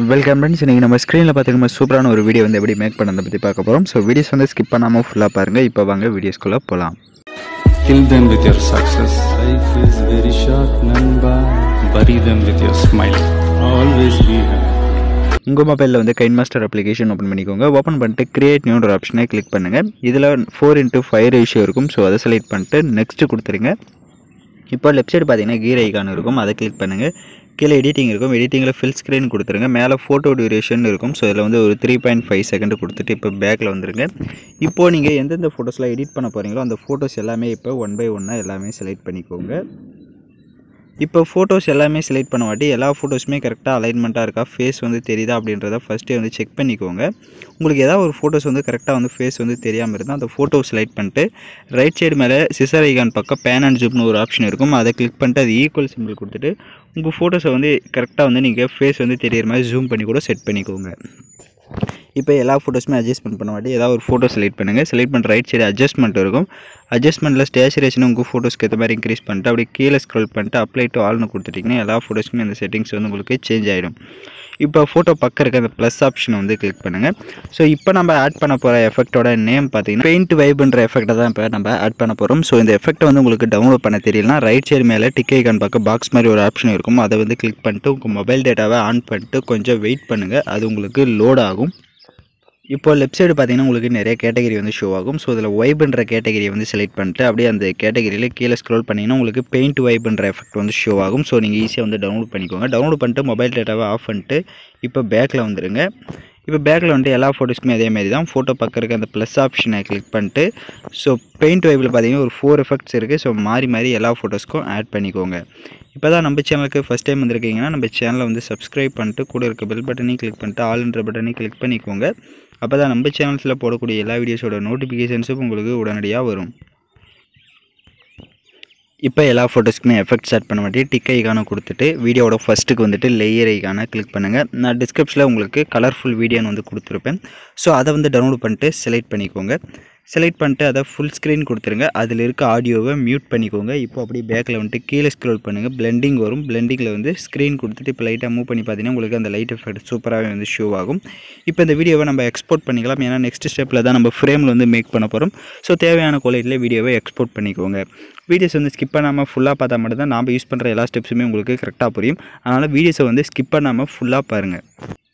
Welcome friends இன்றைக்கி நம்ம ஸ்க்ரீனில் பார்த்துக்க சூப்பரான ஒரு வீடியோ வந்து எப்படி மேக் பண்ணதை பற்றி பார்க்க போகிறோம் ஸோ வீடியோஸ் வந்து ஸ்கிப் பண்ணாமல் ஃபுல்லாக பாருங்கள் இப்போ வாங்க வீடியோஸ்குள்ளே போகலாம் Kill them with your success. Life is very short, Namba. Bury them with your smile. Always be happy. உங்கள் மொபைலில் வந்து கைன் மாஸ்டர் அப்ளிகேஷன் ஓப்பன் பண்ணிக்கோங்க ஓப்பன் பண்ணிட்டு கிரியேட் நியூன்ற ஒரு ஆப்ஷனை கிளிக் பண்ணுங்கள் இதில் ஃபோர் இன்ட்டு ஃபைவ் ரேஷியோ இருக்கும் ஸோ அதை செலக்ட் பண்ணிட்டு நெக்ஸ்ட்டு கொடுத்துருங்க இப்போ லெஃப்ட் சைடு பார்த்தீங்கன்னா கீர் ஐகான் இருக்கும் அதை கிளிக் பண்ணுங்கள் கீழே எடிட்டிங் இருக்கும் எடிட்டிங்கில் ஃபில் ஸ்க்ரீன் கொடுத்துருங்க மேலே ஃபோட்டோ டியூரேஷன் இருக்கும் ஸோ இதில் வந்து ஒரு த்ரீ பாயிண்ட் ஃபைவ் செகண்ட் கொடுத்துட்டு இப்போ பேக்கில் வந்துருங்க இப்போது நீங்கள் எந்தெந்த ஃபோட்டோஸ்லாம் எடிட் பண்ண போகிறீங்களோ அந்த ஃபோட்டோஸ் எல்லாமே இப்போ ஒன் பை ஒன்னாக எல்லாமே செலக்ட் பண்ணிக்கோங்க இப்போ ஃபோட்டோஸ் எல்லாமே செலக்ட் பண்ண வாட்டி எல்லா ஃபோட்டோஸுமே கரெக்டாக அலைன்மெண்ட்டாக இருக்கா ஃபேஸ் வந்து தெரியுதா அப்படின்றத ஃபஸ்ட்டே வந்து செக் பண்ணிக்கோங்க உங்களுக்கு ஏதாவது ஒரு ஃபோட்டோஸ் வந்து கரெக்டாக வந்து ஃபேஸ் வந்து தெரியாமல் இருந்தால் அந்த ஃபோட்டோ செலக்ட் பண்ணிட்டு ரைட் சைடு மேலே சிசர் ஐகான் பக்கம் பேன் அண்ட் ஜூப்னு ஒரு ஆப்ஷன் இருக்கும் அதை கிளிக் பண்ணிட்டு அது ஈக்குவல் சிம்பிள் கொடுத்துட்டு உங்கள் ஃபோட்டோஸை வந்து கரெக்டாக வந்து நீங்கள் ஃபேஸ் வந்து தெரியிற மாதிரி ஜூம் பண்ணி கூட செட் பண்ணிக்கோங்க இப்போ எல்லா ஃபோட்டோஸுமே அட்ஜஸ்ட்மெண்ட் பண்ண மாட்டி ஏதாவது ஒரு ஃபோட்டோ செலக்ட் பண்ணுங்கள் செலக்ட் பண்ணுற ரைட் சைடு அட்ஜஸ்ட்மெண்ட் இருக்கும் அட்ஜஸ்ட்மெண்ட்டில் ஸ்டேச்சுரேஷன் உங்கள் ஃபோட்டோஸ்க்கு ஏற்ற மாதிரி இன்க்ரீஸ் பண்ணிட்டு அப்படியே கீழே ஸ்க்ரோல் பண்ணிட்டு அப்ளை டு ஆல்னு கொடுத்துட்டிங்கன்னா எல்லா ஃபோட்டோஸ்க்குமே அந்த செட்டிங்ஸ் வந்து உங்களுக்கு சேஞ்ச் ஆகிடும் இப்போ ஃபோட்டோ பக்கம் இருக்க அந்த ப்ளஸ் ஆப்ஷனை வந்து கிளிக் பண்ணுங்கள் ஸோ இப்போ நம்ம ஆட் பண்ண போகிற எஃபெக்ட்டோட நேம் பார்த்தீங்கன்னா பெயிண்ட் வைப்ன்ற எஃபெக்ட்டை தான் இப்போ நம்ம ஆட் பண்ண போகிறோம் ஸோ இந்த எஃபெக்ட்டை வந்து உங்களுக்கு டவுன்லோட் பண்ண தெரியலனா ரைட் சைடு மேலே டிக் ஐக்கான் பக்கம் பாக்ஸ் மாதிரி ஒரு ஆப்ஷன் இருக்கும் அதை வந்து கிளிக் பண்ணிட்டு உங்கள் மொபைல் டேட்டாவை ஆன் பண்ணிட்டு கொஞ்சம் வெயிட் பண்ணுங்கள் அது உங்களுக்கு லோட் ஆகும் இப்போ லெஃப்ட் சைடு பார்த்தீங்கன்னா உங்களுக்கு நிறைய கேட்டகரி வந்து ஷோ ஆகும் ஸோ இதில் வைப்ன்ற கேட்டகரியை வந்து செலக்ட் பண்ணிட்டு அப்படியே அந்த கேட்டகரியில் கீழே ஸ்க்ரோல் பண்ணிங்கன்னா உங்களுக்கு பெயிண்ட் வைப்ன்ற எஃபெக்ட் வந்து ஷோ ஆகும் ஸோ நீங்கள் ஈஸியாக வந்து டவுன்லோட் பண்ணிக்கோங்க டவுன்லோட் பண்ணிட்டு மொபைல் டேட்டாவை ஆஃப் பண்ணிட்டு இப்போ பேக்கில் வந்துடுங்க இப்போ பேக்கில் வந்துட்டு எல்லா ஃபோட்டோஸ்க்குமே அதே மாதிரி தான் ஃபோட்டோ பக்கம் இருக்க அந்த ப்ளஸ் ஆப்ஷனை கிளிக் பண்ணிட்டு ஸோ பெயிண்ட் வைப்பில் பார்த்தீங்கன்னா ஒரு ஃபோர் எஃபெக்ட்ஸ் இருக்குது ஸோ மாறி மாறி எல்லா ஃபோட்டோஸ்க்கும் ஆட் பண்ணிக்கோங்க இப்போ தான் நம்ம சேனலுக்கு ஃபஸ்ட் டைம் வந்திருக்கீங்கன்னா நம்ம சேனலை வந்து சப்ஸ்கிரைப் பண்ணிட்டு கூட இருக்க பெல் பட்டனையும் கிளிக் பண்ணிட்டு ஆல்ன்ற பட்டனையும் கிளிக் பண்ணிக்கோங்க அப்போ தான் நம்ம சேனல்ஸில் போடக்கூடிய எல்லா வீடியோஸோட நோட்டிஃபிகேஷன்ஸும் உங்களுக்கு உடனடியாக வரும் இப்போ எல்லா ஃபோட்டோஸ்க்குமே எஃபெக்ட்ஸ் ஆட் பண்ண மாட்டி டிக் ஐக்கானை கொடுத்துட்டு வீடியோவோட ஃபஸ்ட்டுக்கு வந்துட்டு லேயர் ஐக்கானை கிளிக் பண்ணுங்கள் நான் டிஸ்கிரிப்ஷனில் உங்களுக்கு கலர்ஃபுல் வீடியோன்னு வந்து கொடுத்துருப்பேன் ஸோ அதை வந்து டவுன்லோட் பண்ணிட்டு செலக்ட் பண்ணிக்கோங்க செலக்ட் பண்ணிட்டு அதை ஃபுல் ஸ்க்ரீன் கொடுத்துருங்க அதில் இருக்க ஆடியோவை மியூட் பண்ணிக்கோங்க இப்போ அப்படியே பேக்கில் வந்துட்டு கீழே ஸ்க்ரோல் பண்ணுங்கள் பிளெண்டிங் வரும் பிளெண்டிங்கில் வந்து ஸ்க்ரீன் கொடுத்துட்டு இப்போ லைட்டாக மூவ் பண்ணி பார்த்தீங்கன்னா உங்களுக்கு அந்த லைட் எஃபெக்ட் சூப்பராகவே வந்து ஷோ ஆகும் இப்போ இந்த வீடியோவை நம்ம எக்ஸ்போர்ட் பண்ணிக்கலாம் ஏன்னா நெக்ஸ்ட் ஸ்டெப்பில் தான் நம்ம ஃப்ரேமில் வந்து மேக் பண்ண போகிறோம் ஸோ தேவையான குவாலிட்டியில் வீடியோவை எக்ஸ்போர்ட் பண்ணிக்கோங்க வீடியோஸ் வந்து ஸ்கிப் பண்ணாமல் ஃபுல்லாக பார்த்தா மட்டும்தான் நாம் யூஸ் பண்ணுற எல்லா ஸ்டெப்ஸுமே உங்களுக்கு கரெக்டாக புரியும் அதனால் வீடியோஸை வந்து ஸ்கிப் பண்ணாமல் ஃபுல்லாக பாருங்கள்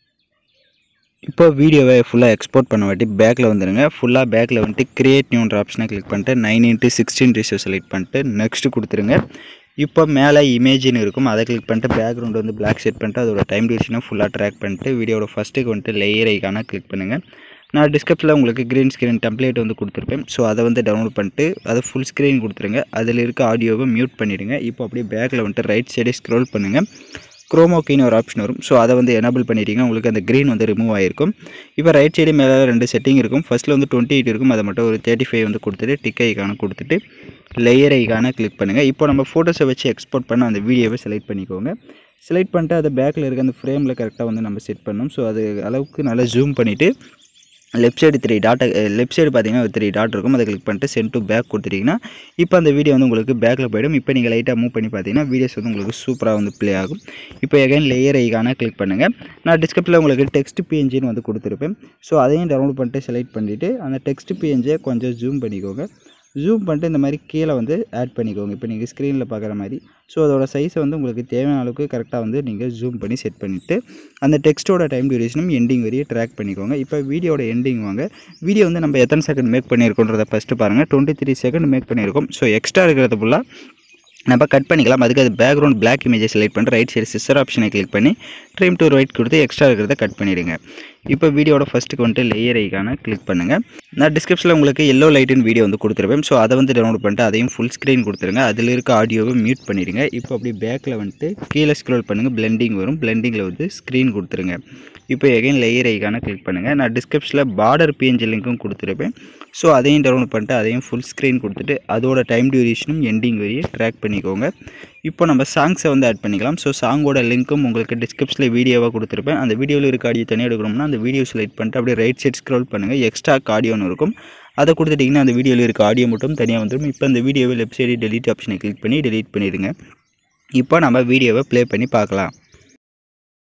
இப்போ வீடியோவை ஃபுல்லாக எக்ஸ்போர்ட் பண்ண வாட்டி பேக்கில் வந்துடுங்க ஃபுல்லாக பேக்கில் வந்துட்டு கிரியேட் நியூன்ற ஆப்ஷனை கிளிக் பண்ணிட்டு nine into sixteen ratio select பண்ணிட்டு நெக்ஸ்ட்டு கொடுத்துருங்க இப்போ மேலே இமேஜின்னு இருக்கும் அதை கிளிக் பண்ணிட்டு பேக்ரவுண்ட் வந்து பிளாக் செட் பண்ணிட்டு அதோட டைம் டியூரேஷனை ஃபுல்லாக ட்ராக் பண்ணிட்டு வீடியோட ஃபஸ்ட்டுக்கு வந்துட்டு லேயர் ஐக்கான கிளிக் பண்ணுங்கள் நான் டிஸ்கிரிப்ஷனில் உங்களுக்கு க்ரீன் ஸ்க்ரீன் டெம்ப்ளேட் வந்து கொடுத்துருப்பேன் ஸோ அதை வந்து டவுன்லோட் பண்ணிட்டு அதை ஃபுல் ஸ்க்ரீன் கொடுத்துருங்க அதில் இருக்க ஆடியோவை மியூட் பண்ணிவிடுங்க இப்போ அப்படியே பேக்கில் வந்துட்டு ரைட் சைடே ஸ்க்ரோல் பண்ணுங்கள் குரோமோக்கின்னு ஒரு ஆப்ஷன் வரும் ஸோ அதை வந்து எனபிள் பண்ணிட்டீங்கன்னா உங்களுக்கு அந்த க்ரீன் வந்து ரிமூவ் ஆகிருக்கும் இப்போ ரைட் சைடு மேலே ரெண்டு செட்டிங் இருக்கும் ஃபஸ்ட்டில் வந்து டுவெண்ட்டி எயிட் இருக்கும் அதை மட்டும் ஒரு தேர்ட்டி ஃபைவ் வந்து கொடுத்துட்டு டிக் ஐக்கான கொடுத்துட்டு லேயர் ஐக்கான கிளிக் பண்ணுங்கள் இப்போ நம்ம ஃபோட்டோஸை வச்சு எக்ஸ்போர்ட் பண்ண அந்த வீடியோவை செலக்ட் பண்ணிக்கோங்க செலக்ட் பண்ணிட்டு அதை பேக்கில் இருக்க அந்த ஃப்ரேமில் கரெக்டாக வந்து நம்ம செட் பண்ணணும் ஸோ அது அளவுக்கு நல்லா ஜூம் பண்ணிவிட்டு லெஃப்ட் சைடு த்ரீ டாட்டை லெஃப்ட் சைடு பார்த்தீங்கன்னா ஒரு த்ரீ டாட் இருக்கும் அதை கிளிக் பண்ணிட்டு சென்ட் டு பேக் கொடுத்துட்டிங்கன்னா இப்போ அந்த வீடியோ வந்து உங்களுக்கு பேக்கில் போயிடும் இப்போ நீங்கள் லைட்டாக மூவ் பண்ணி பார்த்தீங்கன்னா வீடியோஸ் வந்து உங்களுக்கு சூப்பராக வந்து ப்ளே ஆகும் இப்போ எகைன் லேயர் ஐக்கான கிளிக் பண்ணுங்கள் நான் டிஸ்கிரிப்ஷனில் உங்களுக்கு டெக்ஸ்ட் பிஎன்ஜின்னு வந்து கொடுத்துருப்பேன் ஸோ அதையும் டவுன்லோட் பண்ணிட்டு செலக்ட் பண்ணிவிட்டு அந்த டெக்ஸ்ட் பிஎன்ஜியை கொஞ்சம் ஜூம் பண்ணிக்கோங்க ஜூம் பண்ணிட்டு இந்த மாதிரி கீழே வந்து ஆட் பண்ணிக்கோங்க இப்போ நீங்கள் ஸ்க்ரீனில் பார்க்குற மாதிரி ஸோ அதோட சைஸை வந்து உங்களுக்கு தேவையான அளவுக்கு கரெக்டாக வந்து நீங்கள் ஜூம் பண்ணி செட் பண்ணிவிட்டு அந்த டெக்ஸ்ட்டோட டைம் டியூரேஷனும் எண்டிங் வரையே ட்ராக் பண்ணிக்கோங்க இப்போ வீடியோட எண்டிங் வாங்க வீடியோ வந்து நம்ம எத்தனை செகண்ட் மேக் பண்ணியிருக்கோன்றதை ஃபஸ்ட்டு பாருங்கள் டுவெண்ட்டி த்ரீ செகண்ட் மேக் பண்ணியிருக்கோம் ஸோ எக்ஸ்ட்ரா இருக்கிறது ஃபுல்லாக நம்ம கட் பண்ணிக்கலாம் அதுக்கு அது பேக்ரவுண்ட் பிளாக் இமேஜை செலக்ட் பண்ணிட்டு ரைட் சைடு சிஸ்டர் ஆப்ஷனை கிளிக் பண்ணி ட்ரீம் டு ரைட் கொடுத்து எக்ஸ்ட்ரா இருக்கிறத கட் பண்ணிவிடுங்க இப்போ வீடியோட ஃபஸ்ட்டுக்கு வந்துட்டு லேயர் ஐக்கான கிளிக் பண்ணுங்கள் நான் டிஸ்கிரிப்ஷனில் உங்களுக்கு எல்லோ லைட்டுன்னு வீடியோ வந்து கொடுத்துருப்பேன் ஸோ அதை வந்து டவுன்லோட் பண்ணிட்டு அதையும் ஃபுல் ஸ்க்ரீன் கொடுத்துருங்க அதில் இருக்க ஆடியோவை மியூட் பண்ணிடுங்க இப்போ அப்படியே பேக்கில் வந்துட்டு கீழே ஸ்க்ரோல் பண்ணுங்கள் பிளெண்டிங் வரும் பிளெண்டிங்கில் வந்து ஸ்க்ரீன் கொடுத்துருங்க இப்போ எகைன் லேயர் ஐக்கான கிளிக் பண்ணுங்கள் நான் டிஸ்கிரிப்ஷனில் பார்டர் பிஎன்ஜி லிங்க்கும் கொடுத்துருப்பேன் ஸோ அதையும் டவுன்லோட் பண்ணிட்டு அதையும் ஃபுல் ஸ்க்ரீன் கொடுத்துட்டு அதோட டைம் டியூரேஷனும் எண்டிங் வரையே ட்ராக் பண்ணிக்கோங்க இப்போ நம்ம சாங்ஸை வந்து ஆட் பண்ணிக்கலாம் ஸோ சாங்கோட லிங்க்கும் உங்களுக்கு டிஸ்கிரிப்ஷனில் வீடியோவாக கொடுத்துருப்பேன் அந்த வீடியோவில் இருக்க ஆடியோ தனியாக எடுக்கணும்னா அந்த வீடியோ செலக்ட் பண்ணிட்டு அப்படியே ரைட் சைட் ஸ்க்ரோல் பண்ணுங்கள் எக்ஸ்ட்ரா ஆடியோன்னு இருக்கும் அதை கொடுத்துட்டிங்கன்னா அந்த வீடியோவில் இருக்க ஆடியோ மட்டும் தனியாக வந்துடும் இப்போ அந்த வீடியோவை லெஃப்ட் சைடு டெலீட் ஆப்ஷனை கிளிக் பண்ணி டெலீட் பண்ணிடுங்க இப்போ நம்ம வீடியோவை ப்ளே பண்ணி பார்க்கலாம்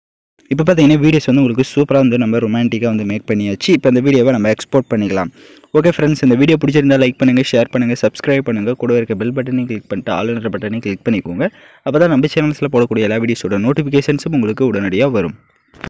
இப்போ பார்த்தீங்கன்னா வீடியோஸ் வந்து உங்களுக்கு சூப்பராக வந்து நம்ம ரொமான்டிக்காக வந்து மேக் பண்ணியாச்சு இப்போ இந்த வீடியோவை நம்ம எக்ஸ்போர்ட் பண்ணிக்கலாம் ஓகே ஃப்ரெண்ட்ஸ் இந்த வீடியோ பிடிச்சிருந்தா லைக் பண்ணுங்கள் ஷேர் பண்ணுங்கள் சப்ஸ்கிரைப் பண்ணுங்கள் கூட இருக்க பெல் பட்டனையும் கிளிக் பண்ணிட்டு ஆளுநர் பட்டனையும் கிளிக் பண்ணிக்கோங்க அப்போ தான் நம்ம சேனல்ஸில் போடக்கூடிய எல்லா வீடியோஸோட நோட்டிஃபிகேஷன்ஸும் உங்களுக்கு உடனடியாக வரும்